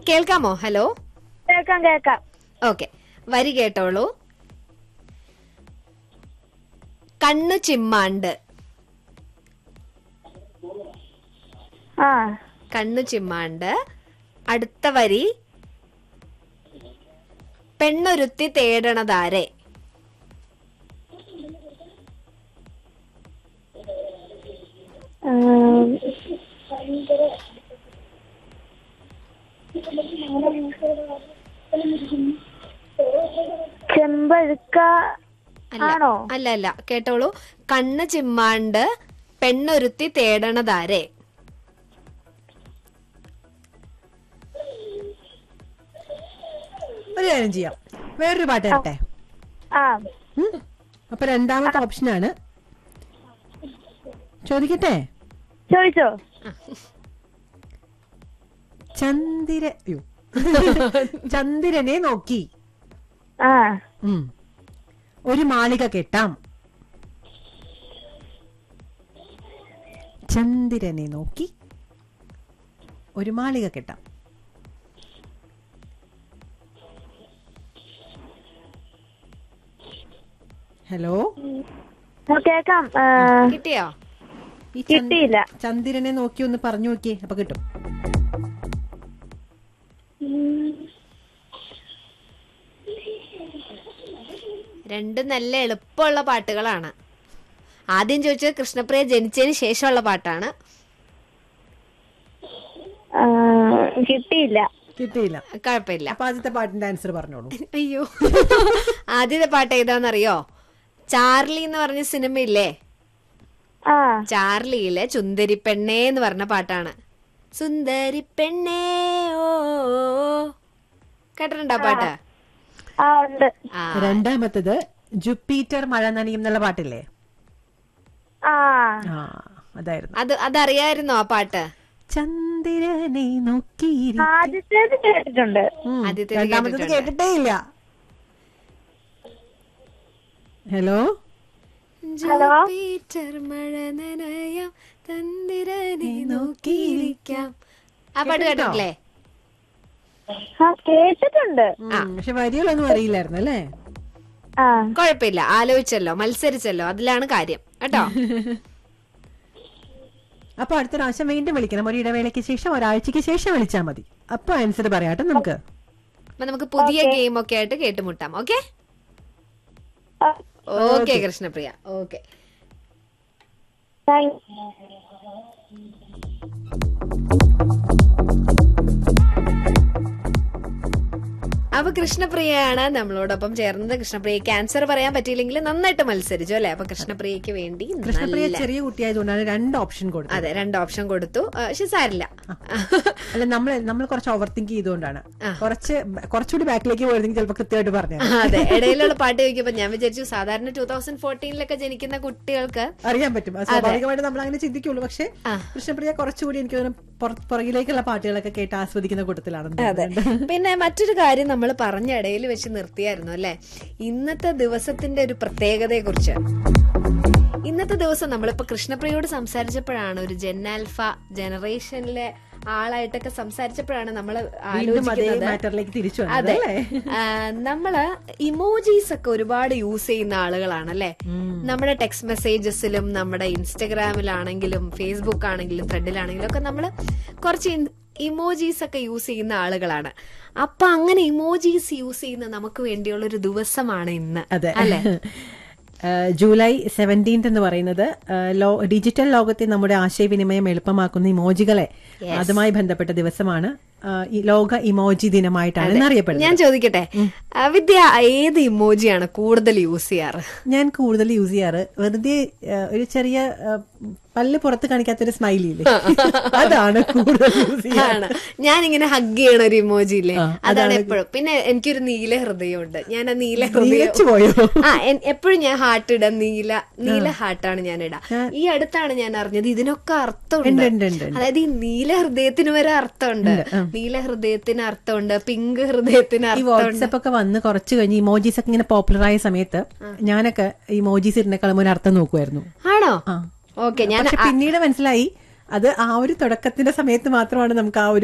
കേൾക്കാമോ ഹലോ കേൾക്കാം കേൾക്കാം ഓക്കെ വരി കേട്ടോളൂ കണ്ണു ചിമ്മാണ്ട് ആ കണ്ണു ചിമ്മാണ്ട് അടുത്ത വരി പെണ്ണൊരുത്തി തേടണതാരെ ഉം. ചെമ്പഴുക്ക അല്ല ആണോ അല്ല അല്ല കേട്ടോളൂ കണ്ണ് ചിമ്മാണ്ട് പെണ്ണൊരുത്തി തേടണതാരെ ഒരു കാര്യം ചെയ്യാം വേറൊരു പാട്ട് തരട്ടെ ആ ഉം? അപ്പൊ രണ്ടാമത്തെ ഓപ്ഷനാണ് ചോദിക്കട്ടെ ചോദിച്ചോ ചന്ദ്ര അയ്യോ. ചന്ദ്രനെ നോക്കി ആ ഉം. ഒരു മാളിക കെട്ടാം ചന്ദ്രനെ നോക്കി ഒരു മാളിക കെട്ടാം ഹലോ ആ, കേക്കാം ആ, കിട്ടിയോ ഈ ചന്ദ്- കിട്ടിയില്ല ചന്ദ്രനെ നോക്കി ഒന്ന് പറഞ്ഞു നോക്കിയേ അപ്പൊ കിട്ടും രണ്ടും നല്ല എളുപ്പമുള്ള പാട്ടുകളാണ് ആദ്യം ചോദിച്ചത് കൃഷ്ണപ്രിയ ജനിച്ചതിന് ശേഷമുള്ള പാട്ടാണ് ആ, കിട്ടിയില്ല കിട്ടിയില്ല കുഴപ്പമില്ല അപ്പൊ ആദ്യത്തെ പാട്ടിന്റെ ആൻസർ പറഞ്ഞോളൂ അയ്യോ ആദ്യത്തെ പാട്ട് ഏതാന്നറിയോ ചാർലി എന്ന് പറഞ്ഞ സിനിമയില്ലേ ആ ചാർലിയിലെ ചുന്ദരി പെണ്ണേ എന്ന് പറഞ്ഞ പാട്ടാണ് സുന്ദരി പെണ്ണേ ഓ ഓ, ഓ. കേട്ടിട്ടുണ്ടോ ആ പാട്ട് ആ ഉണ്ട് ആ രണ്ടാമത്തത് ജുപ്പീറ്റർ മഴ നനയും എന്നുള്ള പാട്ടില്ലേ ആ ആ അതായിരുന്നു അത് അതറിയായിരുന്നോ ആ പാട്ട് ചന്ദ്രനെ നോക്കി ആദ്യത്തേത് കേട്ടിട്ടുണ്ട് ആദ്യത്തേത് രണ്ടാമത്തത് കേട്ടിട്ടുണ്ട്. കേട്ടിട്ടേ ഇല്ല ഹലോ ഹലോ? ജൂപ്പിറ്റർ മഴ നനയാം തന്തിരനെ നോക്കിയിരിക്കാം ആ പാട്ട് കേട്ടിട്ടില്ലേ ആ കേട്ടിട്ടുണ്ട് പക്ഷെ വരികളൊന്നും അറിയില്ലായിരുന്നു അല്ലേ ആ കുഴപ്പമില്ല ആലോചിച്ചല്ലോ മത്സരിച്ചല്ലോ അതിലാണ് കാര്യം കേട്ടോ അപ്പൊ അടുത്ത പ്രാവശ്യം വീണ്ടും വിളിക്കണം ഒരു ഇടവേളയ്ക്ക് ശേഷം ഒരാഴ്ചക്ക് ശേഷം വിളിച്ചാൽ മതി അപ്പൊ ആൻസർ പറയാട്ടെ നമുക്ക് അപ്പൊ നമുക്ക് പുതിയ ഗെയിം ഒക്കെ ആയിട്ട് കേട്ടുമുട്ടാം ഓക്കെ ആ, ഓക്കെ കൃഷ്ണപ്രിയ ഓക്കെ താങ്ക് അപ്പൊ കൃഷ്ണപ്രിയയാണ് നമ്മളോടൊപ്പം ചേർന്നത് കൃഷ്ണപ്രിയക്ക് ആൻസർ പറയാൻ പറ്റിയില്ലെങ്കിൽ നന്നായിട്ട് മത്സരിച്ചു അല്ലെ അപ്പൊ കൃഷ്ണപ്രിയക്ക് വേണ്ടി കൃഷ്ണപ്രിയ നല്ല ചെറിയ കുട്ടിയായതുകൊണ്ടാണ് രണ്ട് ഓപ്ഷൻ കൊടുത്തത് അതെ രണ്ട് ഓപ്ഷൻ കൊടുത്തു ആ, പക്ഷെ സാരില്ല അല്ല നമ്മൾ നമ്മൾ കുറച്ച് ഓവർ തിങ്ക് ചെയ്തുകൊണ്ടാണ് കുറച്ച് കുറച്ചുകൂടി ബാക്കിലേക്ക് പോയിരുന്നെങ്കിൽ ചിലപ്പോൾ കൃത്യമായിട്ട് പറഞ്ഞു അതെ ഇടയിലുള്ള പാട്ട് ചോദിക്കുമ്പോ ഞാൻ വിചാരിച്ചു സാധാരണ ടൂ തൗസൻഡ് ഫോർട്ടീനിലൊക്കെ ജനിക്കുന്ന കുട്ടികൾക്ക് അറിയാൻ പറ്റും അത് സ്വാഭാവികമായിട്ട് നമ്മൾ അങ്ങനെ ചിന്തിക്കുള്ളൂ പക്ഷെ കൃഷ്ണപ്രിയ കുറച്ചുകൂടി എനിക്ക് തോന്നുന്നു പുറ- പുറകിലേക്കുള്ള പാട്ടുകളൊക്കെ കേട്ട് ആസ്വദിക്കുന്ന കൂട്ടത്തിലാണെന്ന് തോന്നുന്നുണ്ട്. പിന്നെ മറ്റൊരു കാര്യം നമ്മൾ പറഞ്ഞ ഇടയിൽ വെച്ച് നിർത്തിയായിരുന്നു അല്ലെ ഇന്നത്തെ ദിവസത്തിന്റെ ഒരു പ്രത്യേകതയെ കുറിച്ച് ഇന്നത്തെ ദിവസം നമ്മളിപ്പോ കൃഷ്ണപ്രിയോട് സംസാരിച്ചപ്പോഴാണ് ഒരു ജെൻ ആൽഫ ജനറേഷനിലെ ആളായിട്ടൊക്കെ സംസാരിച്ചപ്പോഴാണ് നമ്മൾ വീണ്ടും അതേ ആലോചിക്കുന്നത് മാറ്ററിലേക്ക് തിരിച്ചു വന്നത് അതെ അല്ലേ ആ, നമ്മള് ഇമോജീസ് ഒക്കെ ഒരുപാട് യൂസ് ചെയ്യുന്ന ആളുകളാണ് അല്ലെ നമ്മുടെ ടെക്സ്റ്റ് മെസ്സേജസിലും നമ്മുടെ ഇൻസ്റ്റഗ്രാമിലാണെങ്കിലും ഫേസ്ബുക്ക് ആണെങ്കിലും ത്രെഡിലാണെങ്കിലും ഒക്കെ നമ്മള് കുറച്ച് ഇമോജീസ് ഒക്കെ യൂസ് ചെയ്യുന്ന ആളുകളാണ് അപ്പൊ അങ്ങനെ ഇമോജീസ് യൂസ് ചെയ്യുന്ന നമുക്ക് വേണ്ടിയുള്ള ഒരു ദിവസമാണ് ഇന്ന് അതെ അല്ലെ ഏഹ് ജൂലൈ സെവൻറ്റീൻത് എന്ന് പറയുന്നത് ഏഹ് ലോ- ഡിജിറ്റൽ ലോകത്തെ നമ്മുടെ ആശയവിനിമയം എളുപ്പമാക്കുന്ന ഇമോജികളെ അതുമായി ബന്ധപ്പെട്ട ദിവസമാണ് ഏഹ് ഈ ലോക ഇമോജി ദിനമായിട്ടാണ് ഇന്ന് അറിയപ്പെടുന്നത് ഞാൻ ചോദിക്കട്ടെ ആ, വിദ്യ ഏത് ഇമോജിയാണ് കൂടുതൽ യൂസ് ചെയ്യാറ് ഞാൻ കൂടുതൽ യൂസ് ചെയ്യാറ് വെറുതെ ഏഹ് ഒരു ചെറിയ ഏഹ് പല്ല് പുറത്ത് കാണിക്കാത്തൊരു സ്മൈലി ഇല്ലേ അതാണ് കൂടുതൽ യൂസ് ചെയ്യാറ് ആണ് ഞാൻ ഇങ്ങനെ ഹഗ് ചെയ്യണ ഒരു ഇമോജി ഇല്ലേ ആ, അതാണ് എപ്പോഴും പിന്നെ എനിക്കൊരു നീല ഹൃദയമുണ്ട് ഞാൻ ആ നീല ഹൃദയം നീലച്ചു പോയോ ആ എപ്പോഴും ഞാൻ ഹാർട്ട് ഇടാം നീല നീല ഹാർട്ടാണ് ഞാൻ ഇടാ ഈ അടുത്താണ് ഞാൻ അറിഞ്ഞത് ഇതിനൊക്കെ അർത്ഥമുണ്ട് ഉണ്ട്, ഉണ്ട്, ഉണ്ട്, ഉണ്ട്. അതായത് ഈ നീല ഹൃദയത്തിന് വരെ അർത്ഥമുണ്ട് നീല ഹൃദയത്തിന് അർത്ഥമുണ്ട് പിങ്ക് ഹൃദയത്തിന് ഈ അർത്ഥമുണ്ട് വാട്സപ്പ് ഒക്കെ വന്ന് കുറച്ച് കഴിഞ്ഞ് ഇമോജീസ് ഒക്കെ ഇങ്ങനെ പോപ്പുലർ ആയ സമയത്ത് ഞാനൊക്കെ ഇമോജീസ് ഇടുന്നേക്കാളും മുന്നേ അർത്ഥം നോക്കുമായിരുന്നു ആണോ ആ. ഓക്കെ ഞാൻ പക്ഷെ പിന്നീട് മനസ്സിലായി അത് ആ ഒരു തുടക്കത്തിന്റെ സമയത്ത് മാത്രമാണ് നമുക്ക് ആ ഒരു